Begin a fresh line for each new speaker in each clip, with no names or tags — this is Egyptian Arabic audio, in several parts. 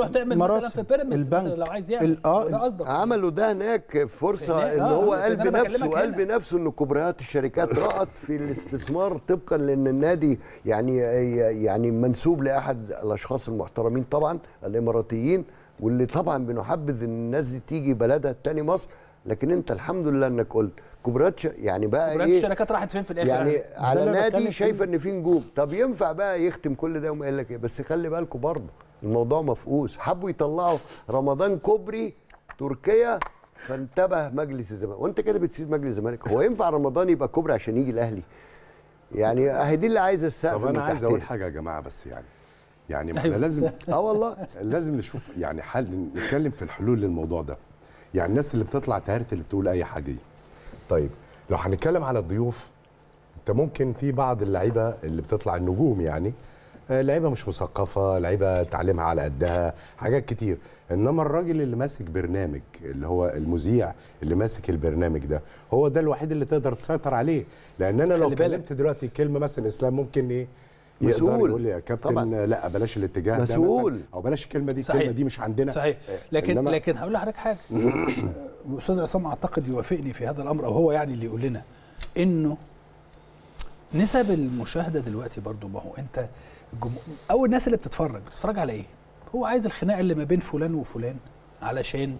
تروح تعمل مثلا
مراسم،
في بيراميدز مثلا
البنك،
لو عايز يعمل
ال- آه،
ده قصدك
عملوا ده هناك فرصه
هناك،
ان
آه،
هو
آه،
قلب
أنا
نفسه
بكلمك
قلب
هنا.
نفسه ان كبريات الشركات رأت في الاستثمار طبقا لان النادي يعني يعني منسوب لاحد الاشخاص المحترمين طبعا الاماراتيين واللي طبعا بنحبذ ان الناس دي تيجي بلدها التاني مصر لكن انت الحمد لله انك قلت كبريات ش- يعني بقى
كبريات
ايه
الشركات راحت فين في الاخر
يعني على
اللي أنا بتكلم
نادي
فيه.
شايفه ان في نجوم طب ينفع بقى يختم كل ده وما قال لك ايه بس خلي بالكم برضه الموضوع مفقوس حبوا يطلعوا رمضان كوبري تركيا فانتبه مجلس الزمالك وانت كده بتفيد مجلس الزمالك هو ينفع رمضان يبقى كوبري عشان يجي الاهلي يعني اهي دي اللي عايزه السقف
طب انا
من
عايز
تحتها.
اقول حاجه يا جماعه بس يعني يعني ما احنا
أيوة.
لازم
اه والله
لازم نشوف يعني حل نتكلم في الحلول للموضوع ده يعني الناس اللي بتطلع تهرت اللي بتقول اي حاجه دي طيب لو هنتكلم على الضيوف انت ممكن في بعض اللعيبه اللي بتطلع النجوم يعني آه، لعيبه مش مثقفه لعيبه تعليمها على قدها حاجات كتير انما الراجل اللي ماسك برنامج اللي هو المذيع اللي ماسك البرنامج ده هو ده الوحيد اللي تقدر تسيطر عليه لان انا لو
خلي بالك.
كلمت دلوقتي كلمه مثلا اسلام ممكن ايه يقدر
مسؤول.
يقول لي يا كابتن
طبعاً.
لا بلاش الاتجاه ده
مسؤول.
مثلا او بلاش الكلمه دي
صحيح.
الكلمه دي مش عندنا
صحيح لكن
إنما-
لكن هقول لحضرتك حاجه الاستاذ عصام اعتقد يوافقني في هذا الامر او هو يعني اللي يقول لنا انه نسب المشاهده دلوقتي برضو ما هو انت الجمهور او الناس اللي بتتفرج بتتفرج على ايه هو عايز الخناقه اللي ما بين فلان وفلان علشان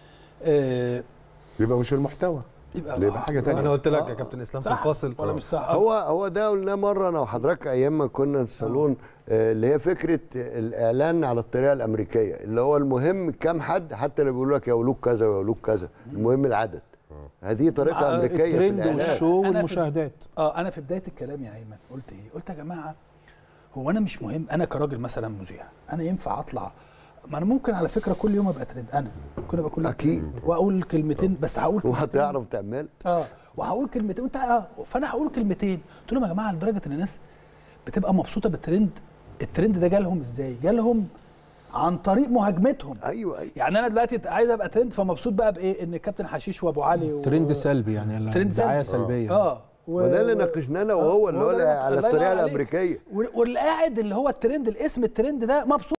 آه
يبقى مش المحتوى
يبقى
يبقى حاجه تانية
انا قلت لك يا كابتن اسلام في
صح
الفاصل
ولا مش صح
هو هو ده قلناه مره انا وحضرتك ايام ما كنا في الصالون آه، اللي هي فكره الاعلان على الطريقه الامريكيه اللي هو المهم كام حد حتى لو بيقولوا لك يقولوك كذا ويقولوك كذا المهم العدد هذه طريقه
آه،
امريكيه في
الترند
الاعلان
والشو
أنا في-
والمشاهدات
اه انا في بدايه الكلام يا ايمن قلت ايه قلت يا جماعه هو انا مش مهم انا كراجل مثلا مذيع انا ينفع اطلع ما انا ممكن على فكره كل يوم ابقى ترند انا ممكن ابقى كل يوم
أكيد.
ترند واقول كلمتين بس هقول كلمتين
وهتعرف تعمل
اه وهقول كلمتين وانت اه فانا هقول كلمتين قلت لهم يا جماعه لدرجه ان الناس بتبقى مبسوطه بالترند الترند ده جالهم ازاي؟ جالهم عن طريق مهاجمتهم
ايوه ايوه
يعني انا دلوقتي عايز ابقى ترند فمبسوط بقى بايه؟ ان كابتن حشيش وابو علي و...
ترند سلبي يعني
ترند
دعايه
سلبي.
سلبيه
اه و...
وده اللي
و-
ناقشناه انا وهو اللي هو
وهو ده اللي-
على
الله ينور
الطريقه
عليك.
الامريكيه
وال- واللي قاعد اللي هو الترند الاسم الترند ده مبسوط